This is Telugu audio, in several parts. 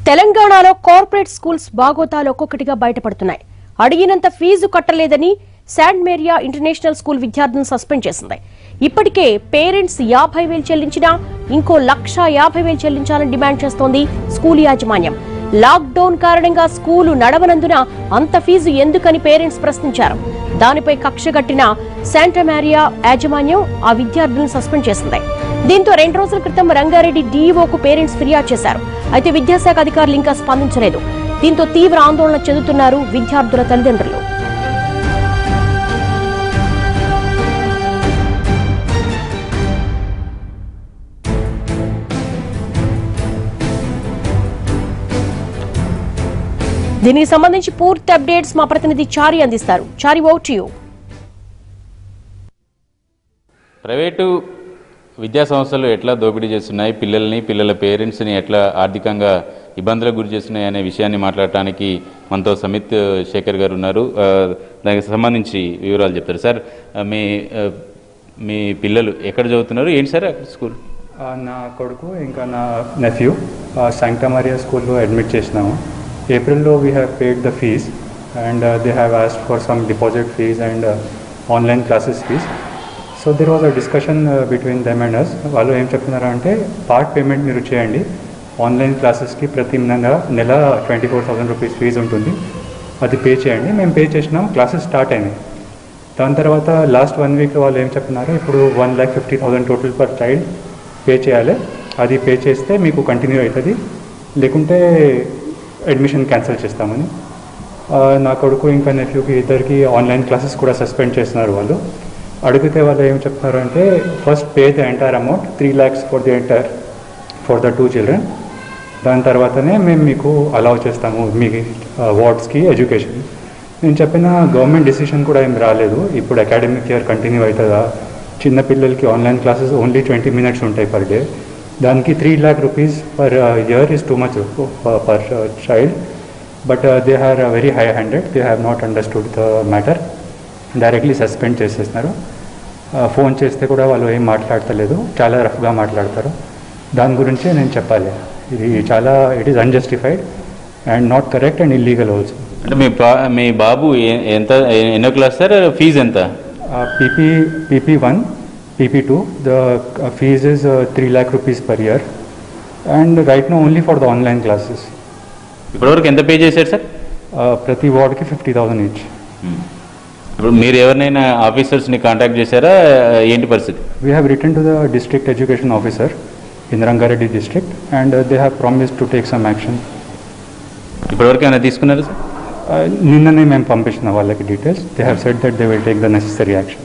తెలంగాణలో కార్పొరేట్ స్కూల్స్ బాగోతాలు ఒక్కొక్కటిగా బయటపడుతున్నాయి అడిగినంత ఫీజు కట్టలేదని శాంట్ మేరియా ఇంటర్నేషనల్ స్కూల్ విద్యార్థులను సస్పెండ్ చేసింది ఇప్పటికే పేరెంట్స్ యాభై వేలు చెల్లించినా ఇంకో లక్ష యాభై వేలు చెల్లించాలని డిమాండ్ చేస్తోంది స్కూల్ యాజమాన్యం లాక్డౌన్ కారణంగా స్కూలు నడవనందున అంత ఫీజు ఎందుకని పేరెంట్స్ ప్రశ్నించారు దానిపై కక్షగట్టిన శాంటమారియా యాజమాన్యం ఆ విద్యార్థులను సస్పెండ్ చేసింది దీంతో రెండు రోజుల క్రితం రంగారెడ్డి డీఈఓకు పేరెంట్స్ ఫిర్యాదు చేశారు అయితే విద్యాశాఖ అధికారులు ఇంకా స్పందించలేదు దీంతో తీవ్ర ఆందోళన చెందుతున్నారు విద్యార్థుల తల్లిదండ్రులు దీనికి సంబంధించి పూర్తి అప్డేట్స్ మా ప్రతినిధి చారి అందిస్తారు చారి ఓట్ యూ ప్రైవేటు విద్యా సంస్థలు ఎట్లా దోపిడీ చేస్తున్నాయి పిల్లల్ని పిల్లల పేరెంట్స్ని ఎట్లా ఆర్థికంగా ఇబ్బందులకు గురి చేస్తున్నాయి అనే విషయాన్ని మాట్లాడటానికి మనతో సమిత్ శేఖర్ గారు ఉన్నారు ఆ, దానికి సంబంధించి వివరాలు చెప్తారు సార్ ఆ, మీ ఆ, మీ పిల్లలు ఎక్కడ చదువుతున్నారు ఏంటి సార్ అక్కడ స్కూల్ ఆ, నా కొడుకు ఇంకా నా నెఫ్యూ శాంక్టమారియా స్కూల్లో అడ్మిట్ చేసినాము ఏప్రిల్లో we have paid the fees and they have asked for some deposit fees and online classes fees so there was a discussion between them and us వాళ్ళు ఏం చెప్తున్నారు అంటే పార్ట్ పేమెంట్ మీరు చేయండి ఆన్లైన్ క్లాసెస్కి ప్రతి నెల నెల twenty four thousand rupees fee ఉంటుంది అది పే చేయండి మేము పే చేసినాం క్లాసెస్ స్టార్ట్ అయినాయి దాని తర్వాత లాస్ట్ వన్ వీక్ వాళ్ళు ఏం చెప్తున్నారు ఇప్పుడు one lakh fifty thousand total per child pay చేయాలి అది పే చేస్తే మీకు కంటిన్యూ అవుతుంది లేకుంటే అడ్మిషన్ క్యాన్సిల్ చేస్తామని ఆ, నా కొడుకు ఇంకా నెఫ్యూకి ఇద్దరికి ఆన్లైన్ క్లాసెస్ కూడా సస్పెండ్ చేస్తున్నారు వాళ్ళు అడిగితే వాళ్ళు ఏం చెప్తున్నారు అంటే first pay the entire amount three lakhs for the entire for the two children దాని తర్వాతనే మేము మీకు అలౌ చేస్తాము మీ వార్డ్స్కి ఎడ్యుకేషన్ నేను చెప్పిన గవర్నమెంట్ డిసిషన్ కూడా ఏం రాలేదు ఇప్పుడు అకాడమిక్ ఇయర్ కంటిన్యూ అవుతుందా చిన్న పిల్లలకి online classes only twenty minutes ఉంటాయి పర్ డే దానికి three lakh rupees per year is too much per child but they are very high handed they have not understood the matter directly suspend చేసేస్తున్నారు ఫోన్ చేస్తే కూడా వాళ్ళు ఏం మాట్లాడతలేదు చాలా రఫ్గా మాట్లాడతారు దాని గురించే నేను చెప్పాలి ఇది చాలా it is unjustified and not correct and illegal also అంటే మీ బా మీ బాబు ఏ- ఎంత ఎన్నో క్లాస్ సార్ ఫీజు ఎంత PP PP one PP two the fees is three lakh rupees per year and right no only for the online classes ఇప్పటివరకు ఎంత పే చేశారు సార్ ప్రతి వార్డ్కి ఫిఫ్టీ థౌసండ్ ఈచ్ ఇప్పుడు మీరు ఎవరినైనా ఆఫీసర్స్ని కాంటాక్ట్ చేశారా ఏంటి పరిస్థితి We have written to the district education officer in Rangareddy district and uh, they have promised to take some action. ఇప్పటివరకు ఏమైనా తీసుకున్నారా సార్ Uh, నిన్ననే మేము పంపించిన వాళ్ళకి details they have set that they will take the necessary action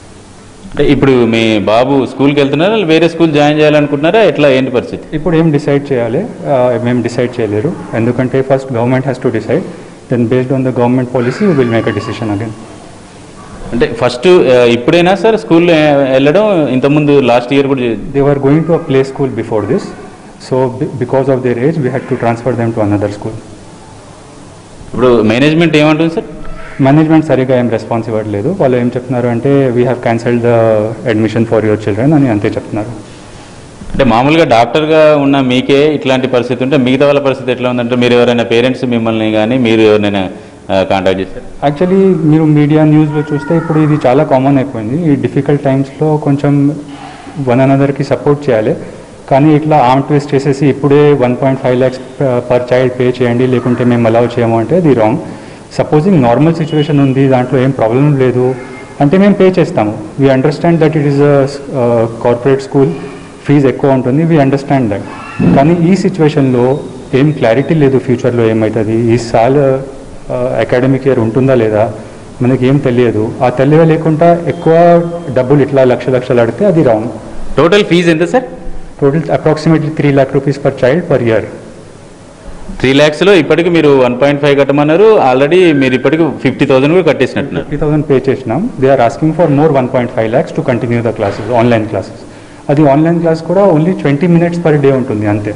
అంటే ఇప్పుడు మీ బాబు స్కూల్కి వెళ్తున్నారా లేదా వేరే స్కూల్ జాయిన్ చేయాలనుకుంటున్నారా ఎట్లా ఏంటి పరిస్థితి ఇప్పుడు ఏం డిసైడ్ చేయాలి Uh, మేము డిసైడ్ చేయలేరు ఎందుకంటే first government has to decide then based on the government policy will make a decision again అంటే ఫస్ట్ ఇప్పుడైనా సార్ స్కూల్లో వెళ్ళడం ఇంతకుముందు లాస్ట్ ఇయర్ కూడా చే- they were going to a play school before this so because of their age we had to transfer them to another school ఇప్పుడు మేనేజ్మెంట్ ఏమంటుంది సార్ మేనేజ్మెంట్ సరిగా ఏం రెస్పాన్స్ ఇవ్వట్లేదు వాళ్ళు ఏం చెప్తున్నారు అంటే we have cancelled the admission for your children అని అంతే చెప్తున్నారు అంటే మామూలుగా డాక్టర్గా ఉన్న మీకే ఇట్లాంటి పరిస్థితి ఉంటే మిగతా వాళ్ళ పరిస్థితి ఎట్లా ఉందంటే మీరు ఎవరైనా పేరెంట్స్ మిమ్మల్ని కానీ మీరు ఎవరైనా కాంటాక్ట్ చేస్తారు యాక్చువల్లీ మీరు మీడియా న్యూస్లో చూస్తే ఇప్పుడు ఇది చాలా కామన్ అయిపోయింది ఈ డిఫికల్ట్ టైమ్స్లో కొంచెం వన్ అనదర్కి సపోర్ట్ చేయాలి కానీ ఇట్లా ఆర్మ్ ట్విస్ట్ చేసేసి ఇప్పుడే one point five lakhs per child pay చేయండి లేకుంటే మేము అలౌ చేయము అంటే అది రాంగ్ సపోజింగ్ నార్మల్ సిచ్యువేషన్ ఉంది దాంట్లో ఏం ప్రాబ్లం లేదు అంటే మేము పే చేస్తాము we understand that it is corporate school fee ఎక్కువ ఉంటుంది వీ అండర్స్టాండ్ దట్ కానీ ఈ సిచ్యువేషన్లో ఏం క్లారిటీ లేదు ఫ్యూచర్లో ఏమవుతుంది ఈ సాల్ అకాడమిక్ ఇయర్ ఉంటుందా లేదా మనకి ఏం తెలియదు ఆ తెలియ లేకుండా ఎక్కువ డబ్బులు ఇట్లా లక్ష లక్షలు అడితే అది రాంగ్ టోటల్ ఫీజు ఎంత sir total approximately three lakh rupees per child per year three ల్యాక్స్లో ఇప్పటికి మీరు వన్ పాయింట్ ఫైవ్ కట్టమన్నారు ఆల్రెడీ మీరు ఇప్పటికి ఫిఫ్టీ థౌసండ్ కూడా కట్టేసినట్టున్నారు ఫిఫ్టీ థౌసండ్ పే చేసినాం they are asking for more one point five lakhs to continue the classes online classes అది ఆన్లైన్ క్లాస్ కూడా only twenty minutes per day ఉంటుంది అంతే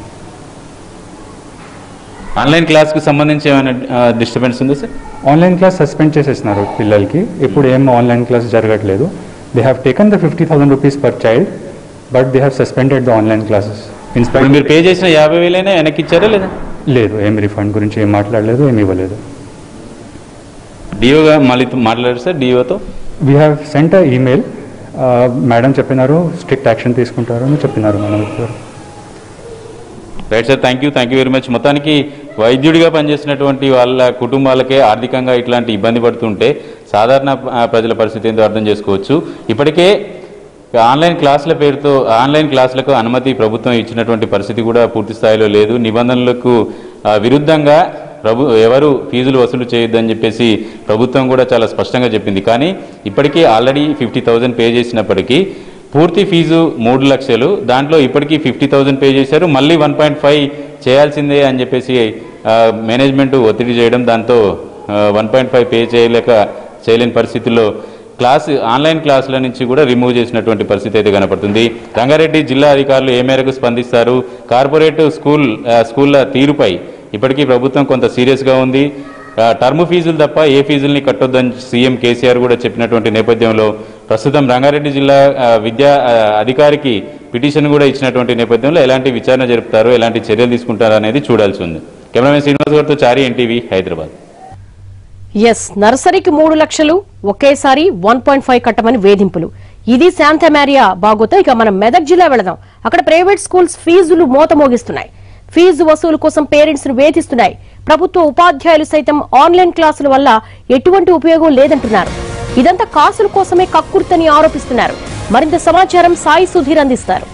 ఆన్లైన్ క్లాస్కి సంబంధించి ఏమైనా డిస్టర్బెన్స్ ఉందా సార్ ఆన్లైన్ క్లాస్ సస్పెండ్ చేసేసినారు పిల్లలకి ఇప్పుడు ఏం ఆన్లైన్ క్లాస్ జరగట్లేదు they have taken the fifty thousand rupees per child but they have suspended the online classes ఇప్పుడు మీరు పే చేసిన యాభై వేలైనా వెనక్కి ఇచ్చారా లేదా లేదు ఏం రిఫండ్ గురించి ఏం మాట్లాడలేదు ఏమి ఇవ్వలేదు డిఓగా మళ్ళీ మాట్లాడారు సార్ డిఓతో we have sent a email madam చెప్పినారు స్ట్రిక్ట్ యాక్షన్ తీసుకుంటారు అని చెప్పినారు మేడం గారు right sir thank you thank you very much మొత్తానికి వైద్యుడిగా పనిచేసినటువంటి వాళ్ళ కుటుంబాలకే ఆర్థికంగా ఇట్లాంటి ఇబ్బంది పడుతుంటే సాధారణ ఆ, ప్రజల పరిస్థితి ఏంటో అర్థం చేసుకోవచ్చు ఇప్పటికే ఆన్లైన్ క్లాసుల పేరుతో ఆన్లైన్ క్లాసులకు అనుమతి ప్రభుత్వం ఇచ్చినటువంటి పరిస్థితి కూడా పూర్తి స్థాయిలో లేదు నిబంధనలకు ఆ, విరుద్ధంగా ప్రభు ఎవరు ఫీజులు వసూలు చేయొద్దని చెప్పేసి ప్రభుత్వం కూడా చాలా స్పష్టంగా చెప్పింది కానీ ఇప్పటికీ ఆల్రెడీ ఫిఫ్టీ థౌజండ్ పే చేసినప్పటికీ పూర్తి ఫీజు మూడు లక్షలు దాంట్లో ఇప్పటికీ ఫిఫ్టీ థౌజండ్ పే చేశారు మళ్ళీ వన్ పాయింట్ ఫైవ్ చేయాల్సిందే అని చెప్పేసి ఆ, మేనేజ్మెంట్ ఒత్తిడి చేయడం దాంతో వన్ పాయింట్ ఫైవ్ పే చేయలేక చేయలేని పరిస్థితుల్లో క్లాస్ ఆన్లైన్ క్లాసుల నుంచి కూడా రిమూవ్ చేసినటువంటి పరిస్థితి అయితే కనపడుతుంది రంగారెడ్డి జిల్లా అధికారులు ఏ మేరకు స్పందిస్తారు కార్పొరేట్ స్కూల్ ఆ, స్కూళ్ళ తీరుపై ఇప్పటికీ ప్రభుత్వం కొంత సీరియస్గా ఉంది ఆ, టర్మ్ ఫీజులు తప్ప ఏ ఫీజుల్ని కట్టొద్దని సీఎం కేసీఆర్ కూడా చెప్పినటువంటి నేపథ్యంలో ప్రస్తుతం రంగారెడ్డి జిల్లా ఆ, విద్యా ఆ, అధికారికి పిటిషన్ కూడా ఇచ్చినటువంటి నేపథ్యంలో ఎలాంటి విచారణ జరుపుతారో ఎలాంటి చర్యలు తీసుకుంటారో అనేది చూడాల్సి ఉంది కెమెరామెన్ శ్రీనివాస్ గారితో చారి ఎన్టీవీ హైదరాబాద్ ఎస్ నర్సరీకి మూడు లక్షలు ఒకేసారి వన్ పాయింట్ ఫైవ్ కట్టమని వేధింపులు ఇది శాంతమేరియా బాగోతో ఇక మనం మెదక్ జిల్లా వెళదాం అక్కడ ప్రైవేట్ స్కూల్స్ ఫీజులు మోత మోగిస్తున్నాయి ఫీజు వసూలు కోసం పేరెంట్స్ ను వేధిస్తున్నాయి ప్రభుత్వ ఉపాధ్యాయులు సైతం ఆన్లైన్ క్లాసుల వల్ల ఎటువంటి ఉపయోగం లేదంటున్నారు ఇదంతా కాసుల కోసమే కక్కుర్తని ఆరోపిస్తున్నారు మరింత సమాచారం సాయి సుధీర్ అందిస్తారు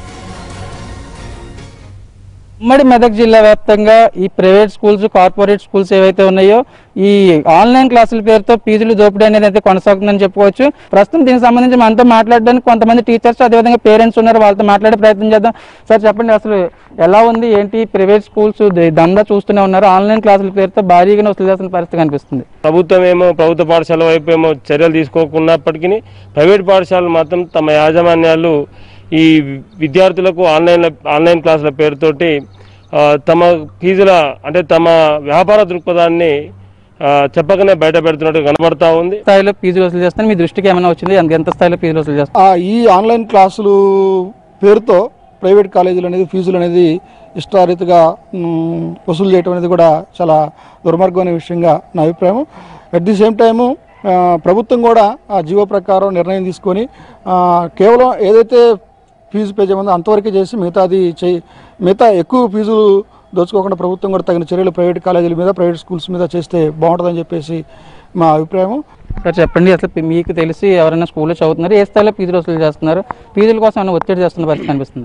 ఉమ్మడి మెదక్ జిల్లా వ్యాప్తంగా ఈ ప్రైవేట్ స్కూల్స్ కార్పొరేట్ స్కూల్స్ ఏవైతే ఉన్నాయో ఈ ఆన్లైన్ క్లాసుల పేరుతో ఫీజులు దోపిడీ అనేది అయితే కొనసాగుతుందని చెప్పుకోవచ్చు ప్రస్తుతం దీనికి సంబంధించి మనతో మాట్లాడడానికి కొంతమంది టీచర్స్ అదేవిధంగా పేరెంట్స్ ఉన్నారు వాళ్ళతో మాట్లాడే ప్రయత్నం చేద్దాం సార్ చెప్పండి అసలు ఎలా ఉంది ఏంటి ప్రైవేట్ స్కూల్స్ దందా చూస్తూనే ఉన్నారు ఆన్లైన్ క్లాసుల పేరుతో భారీగా వసూలు చేస్తున్న పరిస్థితి కనిపిస్తుంది ప్రభుత్వం ఏమో ప్రభుత్వ పాఠశాల వైపు ఏమో చర్యలు తీసుకోకున్నప్పటికీ ప్రైవేట్ పాఠశాలలు మాత్రం తమ యాజమాన్యాలు ఈ విద్యార్థులకు ఆన్లైన్ ఆన్లైన్ క్లాసుల పేరుతోటి ఆ, తమ ఫీజుల అంటే తమ వ్యాపార దృక్పథాన్ని ఆ, చెప్పకనే బయట పెడుతున్నట్టు కనబడతా ఉంది స్థాయిలో ఫీజులు వసూలు చేస్తాను మీ దృష్టికి ఏమైనా వచ్చింది ఎంత- ఎంత స్థాయిలో ఫీజులు వసూలు చేస్తారు ఆ ఈ ఆన్లైన్ క్లాసులు పేరుతో ప్రైవేట్ కాలేజీలు అనేది ఫీజులు అనేది ఇష్టారీతిగా మ్, వసూలు చేయడం అనేది కూడా చాలా దుర్మార్గమైన విషయంగా నా అభిప్రాయం అట్ ది సేమ్ టైము ఆ, ప్రభుత్వం కూడా ఆ జీవో ప్రకారం నిర్ణయం తీసుకొని ఆ, కేవలం ఏదైతే ఫీజు పే చేయమందో అంతవరకే చేసి మిగతాది చేయి మిగతా ఎక్కువ ఫీజులు దోచుకోకుండా ప్రభుత్వం కూడా తగిన చర్యలు ప్రైవేట్ కాలేజీల మీద ప్రైవేట్ స్కూల్స్ మీద చేస్తే బాగుంటుందని చెప్పేసి మా అభిప్రాయం సార్ చెప్పండి అసలు మీకు తెలిసి ఎవరైనా స్కూల్లో చదువుతున్నారు ఏ స్థాయిలో ఫీజులు వసూలు చేస్తున్నారు ఫీజుల కోసం ఏమైనా ఒత్తిడి చేస్తున్న పరిస్థితి కనిపిస్తుంది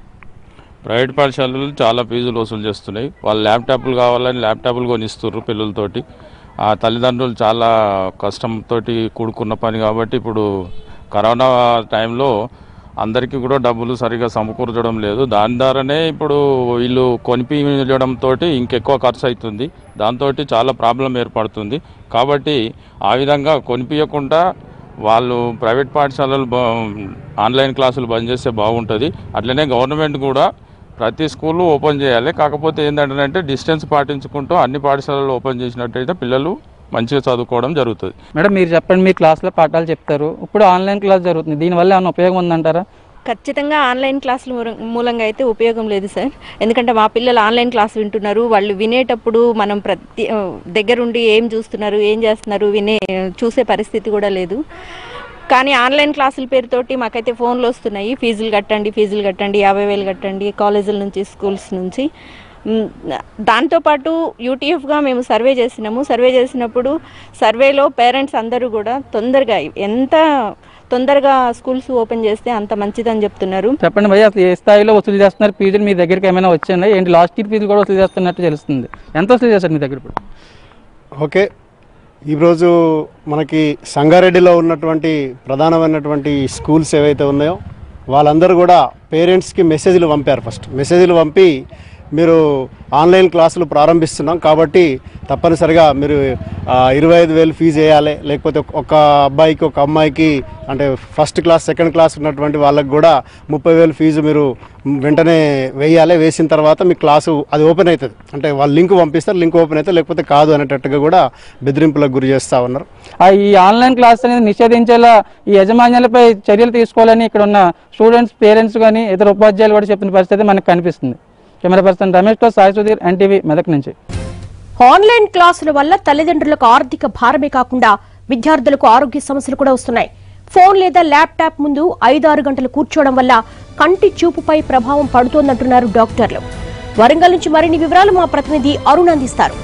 ప్రైవేట్ పాఠశాలలు చాలా ఫీజులు వసూలు చేస్తున్నాయి వాళ్ళు ల్యాప్టాప్లు కావాలని ల్యాప్టాప్లు కొనిస్తున్నారు పిల్లలతోటి ఆ తల్లిదండ్రులు చాలా కష్టంతో కూడుకున్న పని కాబట్టి ఇప్పుడు కరోనా టైంలో అందరికీ కూడా డబ్బులు సరిగా సమకూర్చడం లేదు దాని ద్వారానే ఇప్పుడు వీళ్ళు కొనిపించడంతో ఇంకెక్కువ ఖర్చు అవుతుంది దాంతో చాలా ప్రాబ్లం ఏర్పడుతుంది కాబట్టి ఆ విధంగా కొనిపించకుండా వాళ్ళు ప్రైవేట్ పాఠశాలలు బా- ఆన్లైన్ క్లాసులు బంద్ చేస్తే బాగుంటుంది అట్లనే గవర్నమెంట్ కూడా ప్రతి స్కూల్ ఓపెన్ చేయాలి కాకపోతే ఏంటంటే డిస్టెన్స్ పాటించుకుంటూ అన్ని పాఠశాలలు ఓపెన్ చేసినట్టయితే పిల్లలు మంచిగా చదువుకోవడం జరుగుతుంది మేడం మీరు చెప్పండి మీ క్లాస్లో పాఠాలు చెప్తారు ఇప్పుడు ఆన్లైన్ క్లాస్ జరుగుతుంది దీనివల్ల ఏమైనా ఉపయోగం ఉందంటారా ఖచ్చితంగా ఆన్లైన్ క్లాసుల మూల- మూలంగా అయితే ఉపయోగం లేదు సార్ ఎందుకంటే మా పిల్లలు ఆన్లైన్ క్లాస్ వింటున్నారు వాళ్ళు వినేటప్పుడు మనం ప్రతి ఆ, దగ్గరుండి ఏం చూస్తున్నారు ఏం చేస్తున్నారు వినే చూసే పరిస్థితి కూడా లేదు కానీ ఆన్లైన్ క్లాసుల పేరుతోటి మాకైతే ఫోన్లు వస్తున్నాయి ఫీజులు కట్టండి ఫీజులు కట్టండి యాభై వేలు కట్టండి కాలేజీల నుంచి స్కూల్స్ నుంచి మ్, దాంతోపాటు యూటీఎఫ్గా మేము సర్వే చేసినాము సర్వే చేసినప్పుడు సర్వేలో పేరెంట్స్ అందరూ కూడా తొందరగా ఎంత తొందరగా స్కూల్స్ ఓపెన్ చేస్తే అంత మంచిదని చెప్తున్నారు చెప్పండి భయ్య అసలు ఏ స్థాయిలో వసూలు చేస్తున్నారు ఫీజులు మీ దగ్గరికి ఏమైనా వచ్చాయి ఏంటి లాస్ట్ ఇయర్ ఫీజులు కూడా వసూలు చేస్తున్నట్టు తెలుస్తుంది ఎంత వసూలు చేస్తారు మీ దగ్గర ఇప్పుడు ఓకే ఈరోజు మనకి సంగారెడ్డిలో ఉన్నటువంటి ప్రధానమైనటువంటి స్కూల్స్ ఏవైతే ఉన్నాయో వాళ్ళందరూ కూడా పేరెంట్స్కి మెసేజ్లు పంపారు ఫస్ట్ మెసేజ్లు పంపి మీరు ఆన్లైన్ క్లాసులు ప్రారంభిస్తున్నాం కాబట్టి తప్పనిసరిగా మీరు ఆ, ఇరవై ఐదు వేలు ఫీజు వేయాలి లేకపోతే ఒక అబ్బాయికి ఒక అమ్మాయికి అంటే ఫస్ట్ క్లాస్ సెకండ్ క్లాస్ ఉన్నటువంటి వాళ్ళకి కూడా ముప్పై వేలు ఫీజు మీరు వెంటనే వేయాలి వేసిన తర్వాత మీ క్లాసు అది ఓపెన్ అవుతుంది అంటే వాళ్ళు లింక్ పంపిస్తారు లింక్ ఓపెన్ అయితే లేకపోతే కాదు అనేటట్టుగా కూడా బెదిరింపులకు గురి చేస్తూ ఉన్నారు ఆ ఈ ఆన్లైన్ క్లాస్ అనేది నిషేధించేలా ఈ యజమాన్యాలపై చర్యలు తీసుకోవాలని ఇక్కడ ఉన్న స్టూడెంట్స్ పేరెంట్స్ కానీ ఇతర ఉపాధ్యాయులు కూడా చెప్పిన పరిస్థితి మనకు కనిపిస్తుంది కెమెరా పర్సన్ రమేష్తో సాయి సుధీర్ ఎన్టీవీ మెదక్ నుంచి ఆన్లైన్ క్లాసుల వల్ల తల్లిదండ్రులకు ఆర్థిక భారమే కాకుండా విద్యార్థులకు ఆరోగ్య సమస్యలు కూడా వస్తున్నాయి ఫోన్ లేదా ల్యాప్టాప్ ముందు ఐదారు గంటలు కూర్చోవడం వల్ల కంటి చూపుపై ప్రభావం పడుతోందంటున్నారు డాక్టర్లు వరంగల్ నుంచి మరిన్ని వివరాలు మా ప్రతినిధి అరుణ్ అందిస్తారు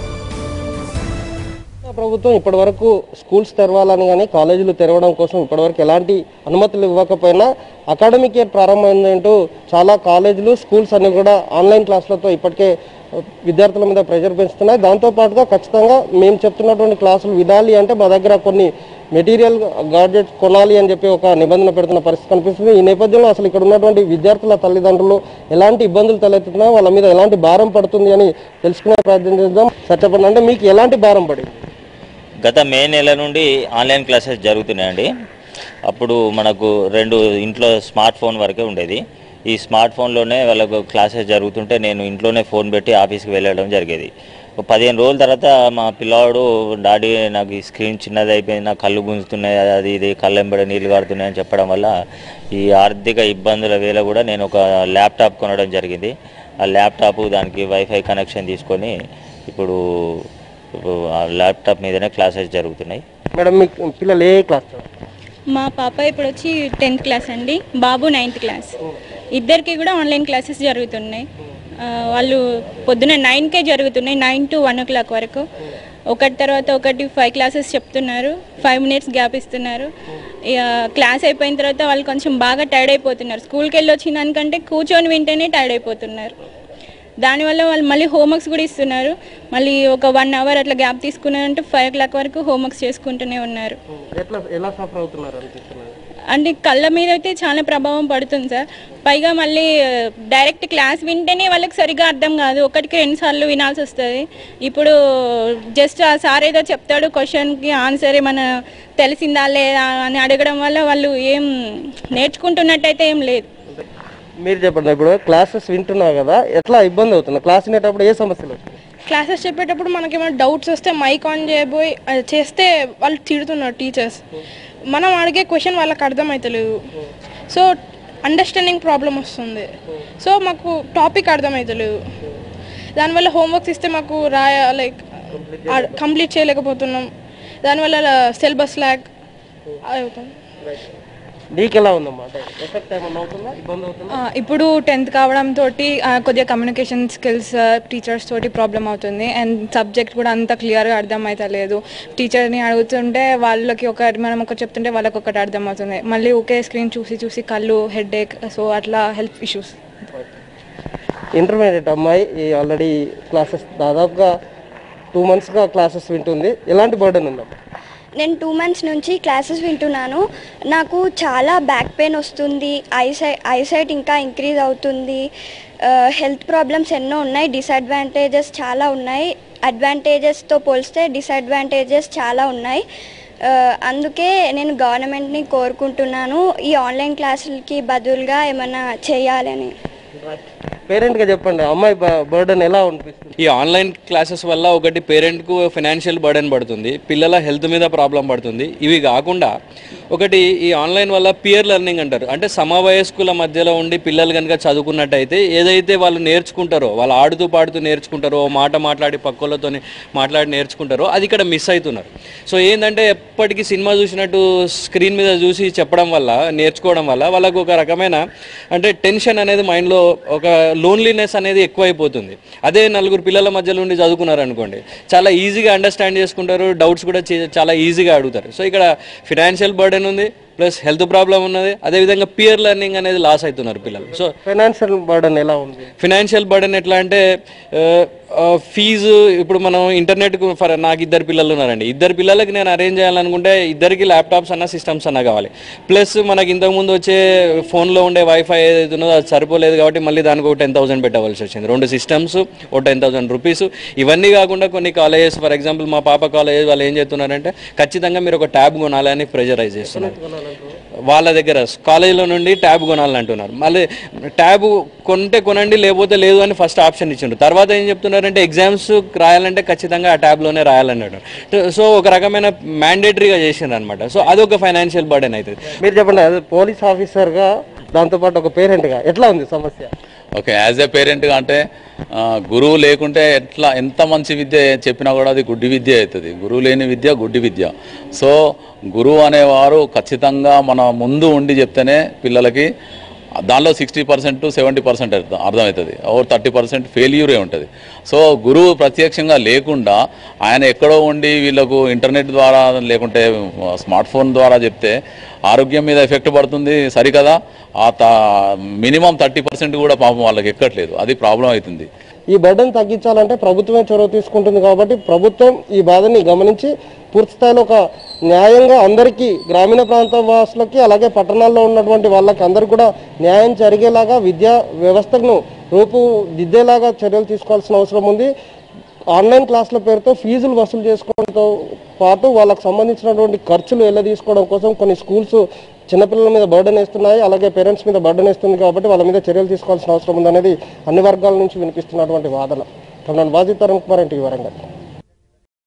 ప్రభుత్వం ఇప్పటి వరకు స్కూల్స్ తెరవాలని కానీ కాలేజీలు తెరవడం కోసం ఇప్పటివరకు ఎలాంటి అనుమతులు ఇవ్వకపోయినా అకాడమిక్ ఇయర్ ప్రారంభమైందంటూ చాలా కాలేజీలు స్కూల్స్ అన్ని కూడా ఆన్లైన్ క్లాసులతో ఇప్పటికే విద్యార్థుల మీద ప్రెషర్ పెంచుతున్నాయి దాంతోపాటుగా ఖచ్చితంగా మేము చెప్తున్నటువంటి క్లాసులు వినాలి అంటే మా దగ్గర కొన్ని మెటీరియల్ గాడ్జెట్స్ కొనాలి అని చెప్పి ఒక నిబంధన పెడుతున్న పరిస్థితి కనిపిస్తుంది ఈ నేపథ్యంలో అసలు ఇక్కడ ఉన్నటువంటి విద్యార్థుల తల్లిదండ్రులు ఎలాంటి ఇబ్బందులు తలెత్తుతున్నాయో వాళ్ళ మీద ఎలాంటి భారం పడుతుంది అని తెలుసుకునే ప్రయత్నం చేద్దాం సార్ చెప్పండి అంటే మీకు ఎలాంటి భారం పడింది గత మే నెల నుండి ఆన్లైన్ క్లాసెస్ జరుగుతున్నాయండి అప్పుడు మనకు రెండు ఇంట్లో స్మార్ట్ ఫోన్ వరకే ఉండేది ఈ స్మార్ట్ ఫోన్లోనే వాళ్ళకు క్లాసెస్ జరుగుతుంటే నేను ఇంట్లోనే ఫోన్ పెట్టి ఆఫీస్కి వెళ్ళడం జరిగేది ఒక పదిహేను రోజుల తర్వాత మా పిల్లవాడు డాడీ నాకు ఈ స్క్రీన్ చిన్నది అయిపోయింది నా కళ్ళు గుంజుతున్నాయి అది ఇది కళ్ళు ఎంబడి నీళ్ళు కారుతున్నాయి అని చెప్పడం వల్ల ఈ ఆర్థిక ఇబ్బందుల వేళ కూడా నేను ఒక ల్యాప్టాప్ కొనడం జరిగింది ఆ ల్యాప్టాప్ దానికి వైఫై కనెక్షన్ తీసుకొని ఇప్పుడు ఇప్పుడు ఆ ల్యాప్టాప్ మీదనే క్లాసెస్ జరుగుతున్నాయి మేడం మీకు పిల్లలు ఏ క్లాస్ మా పాప ఇప్పుడు వచ్చి టెన్త్ క్లాస్ అండి బాబు నైన్త్ క్లాస్ ఇద్దరికి కూడా ఆన్లైన్ క్లాసెస్ జరుగుతున్నాయి ఆ, వాళ్ళు పొద్దున నైన్కే జరుగుతున్నాయి nine to one o'clock వరకు ఒకటి తర్వాత ఒకటి ఫైవ్ క్లాసెస్ చెప్తున్నారు ఫైవ్ మినిట్స్ గ్యాప్ ఇస్తున్నారు ఇక క్లాస్ అయిపోయిన తర్వాత వాళ్ళు కొంచెం బాగా టైర్డ్ అయిపోతున్నారు స్కూల్కి వెళ్ళి వచ్చిన దానికంటే కూర్చొని వింటేనే టైర్డ్ అయిపోతున్నారు దానివల్ల వాళ్ళు మళ్ళీ హోంవర్క్స్ కూడా ఇస్తున్నారు మళ్ళీ ఒక వన్ అవర్ అట్లా గ్యాప్ తీసుకున్నారంటే ఫైవ్ ఓ క్లాక్ వరకు హోంవర్క్స్ చేసుకుంటూనే ఉన్నారు ఎట్లా ఎలా సఫర్ అవుతున్నారు అనిపిస్తున్నారు అంటే కళ్ళ మీద అయితే చాలా ప్రభావం పడుతుంది సార్ పైగా మళ్ళీ డైరెక్ట్ క్లాస్ వింటేనే వాళ్ళకి సరిగా అర్థం కాదు ఒకటికి రెండు సార్లు వినాల్సి వస్తుంది ఇప్పుడు జస్ట్ ఆ సార్ ఏదో చెప్తాడు క్వశ్చన్కి ఆన్సర్ ఏమైనా తెలిసిందా లేదా అని అడగడం వల్ల వాళ్ళు ఏం నేర్చుకుంటున్నట్టయితే ఏం లేదు మీరు చెప్పండి ఇప్పుడు క్లాసెస్ వింటున్నారు కదా ఎట్లా ఇబ్బంది అవుతుంది క్లాస్ వినేటప్పుడు ఏ సమస్యలు వస్తాయి క్లాసెస్ చెప్పేటప్పుడు మనకేమైనా డౌట్స్ వస్తే మైక్ ఆన్ చేయబోయి అది చేస్తే వాళ్ళు తిడుతున్నారు టీచర్స్ మనం అడిగే క్వశ్చన్ వాళ్ళకి అర్థమవుతలేదు సో అండర్స్టాండింగ్ ప్రాబ్లం వస్తుంది సో మాకు టాపిక్ అర్థమవుతలేదు దానివల్ల హోంవర్క్స్ ఇస్తే మాకు రాయ లైక్ కంప్లీట్ చేయలేకపోతున్నాం దానివల్ల సిలబస్ ల్యాక్ అవుతుంది నీకు ఎలా ఉందమ్మా అంటే ఎఫెక్ట్ ఏమన్నా అవుతుందా ఇబ్బంది అవుతుందా ఆ, ఇప్పుడు టెన్త్ కావడం తోటి ఆ, కొద్దిగా కమ్యూనికేషన్ స్కిల్స్ టీచర్స్ తోటి ప్రాబ్లం అవుతుంది అండ్ సబ్జెక్ట్ కూడా అంత క్లియర్గా అర్థం అవుతలేదు టీచర్ని అడుగుతుంటే వాళ్ళకి ఒక మనం ఒకటి చెప్తుంటే వాళ్ళకి ఒకటి అర్థం అవుతుంది మళ్ళీ ఒకే స్క్రీన్ చూసి చూసి కళ్ళు హెడ్ ఏక్ సో అట్లా హెల్త్ ఇష్యూస్ ఇంటర్మీడియట్ అమ్మాయి ఆల్రెడీ క్లాసెస్ దాదాపుగా టూ మంత్స్గా క్లాసెస్ వింటుంది ఎలాంటి బర్డెన్ ఉందమ్మా నేను టూ మంత్స్ నుంచి క్లాసెస్ వింటున్నాను నాకు చాలా బ్యాక్ పెయిన్ వస్తుంది ఐసైట్ ఐసైట్ ఇంకా ఇంక్రీజ్ అవుతుంది హెల్త్ ప్రాబ్లమ్స్ ఎన్నో ఉన్నాయి డిసడ్వాంటేజెస్ చాలా ఉన్నాయి అడ్వాంటేజెస్తో పోలిస్తే డిసడ్వాంటేజెస్ చాలా ఉన్నాయి ఆ, అందుకే నేను గవర్నమెంట్ని కోరుకుంటున్నాను ఈ ఆన్లైన్ క్లాసులకి బదులుగా ఏమైనా చేయాలని పేరెంట్గా చెప్పండి అమ్మాయి బర్డెన్ ఎలా అనిపిస్తుంది ఈ ఆన్లైన్ క్లాసెస్ వల్ల ఒకటి పేరెంట్కు ఫైనాన్షియల్ బర్డెన్ పడుతుంది పిల్లల హెల్త్ మీద ప్రాబ్లం పడుతుంది ఇవి కాకుండా ఒకటి ఈ ఆన్లైన్ వల్ల పియర్ లెర్నింగ్ అంటారు అంటే సమవయస్కుల మధ్యలో ఉండి పిల్లలు కనుక చదువుకున్నట్టయితే ఏదైతే వాళ్ళు నేర్చుకుంటారో వాళ్ళు ఆడుతూ పాడుతూ నేర్చుకుంటారో ఓ మాట మాట్లాడి పక్కలతో మాట్లాడి నేర్చుకుంటారో అది ఇక్కడ మిస్ అవుతున్నారు సో ఏంటంటే ఎప్పటికీ సినిమా చూసినట్టు స్క్రీన్ మీద చూసి చెప్పడం వల్ల నేర్చుకోవడం వల్ల వాళ్ళకు ఒక రకమైన అంటే టెన్షన్ అనేది మైండ్లో ఒక లోన్లీనెస్ అనేది ఎక్కువైపోతుంది అదే నలుగురు పిల్లల మధ్యలో ఉండి చదువుకున్నారు అనుకోండి చాలా ఈజీగా అండర్స్టాండ్ చేసుకుంటారు డౌట్స్ కూడా చే- చాలా ఈజీగా అడుగుతారు సో ఇక్కడ ఫినాన్షియల్ బర్డెన్ ఉంది ప్లస్ హెల్త్ ప్రాబ్లం ఉన్నది అదేవిధంగా పియర్ లెర్నింగ్ అనేది లాస్ అవుతున్నారు పిల్లలు సో ఫైనాన్షియల్ బర్డెన్ ఎలా ఉంది ఫినాన్షియల్ బర్డెన్ ఎట్లా అంటే ఫీజు ఇప్పుడు మనం ఇంటర్నెట్ ఫర్ నాకు ఇద్దరు పిల్లలు ఉన్నారండి ఇద్దరు పిల్లలకి నేను అరేంజ్ చేయాలనుకుంటే ఇద్దరికి ల్యాప్టాప్స్ అన్న సిస్టమ్స్ అన్న కావాలి ప్లస్ మనకి ఇంతకుముందు వచ్చే ఫోన్లో ఉండే వైఫై ఏదైతే ఉన్నదో అది సరిపోలేదు కాబట్టి మళ్ళీ దానికి ఒక టెన్ థౌసండ్ పెట్టవలసి వచ్చింది రెండు సిస్టమ్స్ ఒక టెన్ థౌసండ్ రూపీస్ ఇవన్నీ కాకుండా కొన్ని కాలేజెస్ ఫర్ ఎగ్జాంపుల్ మా పాప కాలేజ్ వాళ్ళు ఏం చేస్తున్నారంటే ఖచ్చితంగా మీరు ఒక ట్యాబ్ కొనాలని ప్రెజరైజ్ చేస్తున్నారు వాళ్ళ దగ్గర కాలేజీలో నుండి ట్యాబ్ కొనాలని అంటున్నారు మళ్ళీ ట్యాబ్ కొంటే కొనండి లేకపోతే లేదు అని ఫస్ట్ ఆప్షన్ ఇచ్చిండ్రు తర్వాత ఏం చెప్తున్నారంటే ఎగ్జామ్స్ రాయాలంటే ఖచ్చితంగా ఆ ట్యాబ్లోనే రాయాలన్నాడు సో ఒక రకమైన మ్యాండేటరీగా చేసిండ్రు అనమాట సో అదొక ఫైనాన్షియల్ బర్డెన్ అవుతుంది మీరు చెప్పండి అదే పోలీస్ ఆఫీసర్గా దాంతోపాటు ఒక పేరెంట్గా ఎట్లా ఉంది సమస్య ఓకే యాజ్ ఎ పేరెంట్గా అంటే ఆ, గురువు లేకుంటే ఎట్లా ఎంత మంచి విద్య చెప్పినా కూడా అది గుడ్డి విద్య అవుతుంది గురువు లేని విద్య గుడ్డి విద్య సో గురువు అనేవారు ఖచ్చితంగా మన ముందు ఉండి చెప్తేనే పిల్లలకి దానిలో సిక్స్టీ పర్సెంట్ సెవెంటీ పర్సెంట్ అర్థమవుతుంది ఓ థర్టీ పర్సెంట్ ఫెయిల్యూరే ఉంటుంది సో గురువు ప్రత్యక్షంగా లేకుండా ఆయన ఎక్కడో ఉండి వీళ్ళకు ఇంటర్నెట్ ద్వారా లేకుంటే స్మార్ట్ ఫోన్ ద్వారా చెప్తే ఆరోగ్యం మీద ఎఫెక్ట్ పడుతుంది సరికదా ఆ త మినిమం థర్టీ పర్సెంట్ కూడా పాపం వాళ్ళకి ఎక్కట్లేదు అది ప్రాబ్లం అవుతుంది ఈ బర్డన్ తగ్గించాలంటే ప్రభుత్వమే చొరవ తీసుకుంటుంది కాబట్టి ప్రభుత్వం ఈ బాధని గమనించి పూర్తి స్థాయిలో ఒక న్యాయంగా అందరికీ గ్రామీణ ప్రాంత వాసులకి అలాగే పట్టణాల్లో ఉన్నటువంటి వాళ్ళకి అందరికీ కూడా న్యాయం జరిగేలాగా విద్యా వ్యవస్థను రూపుదిద్దేలాగా చర్యలు తీసుకోవాల్సిన అవసరం ఉంది ఆన్లైన్ క్లాసుల పేరుతో ఫీజులు వసూలు చేసుకోవడంతో పాటు వాళ్ళకి సంబంధించినటువంటి ఖర్చులు ఎలా తీసుకోవడం కోసం కొన్ని స్కూల్స్ చిన్నపిల్లల మీద బర్డెన్ వేస్తున్నాయి అలాగే పేరెంట్స్ మీద బర్డెన్ వేస్తుంది కాబట్టి వాళ్ళ మీద చర్యలు తీసుకోవాల్సిన అవసరం ఉందనేది అన్ని వర్గాల నుంచి వినిపిస్తున్నటువంటి వాదన తమిళ బాజీ తరుణ్ కుమార్ ఎన్టీ వరంగల్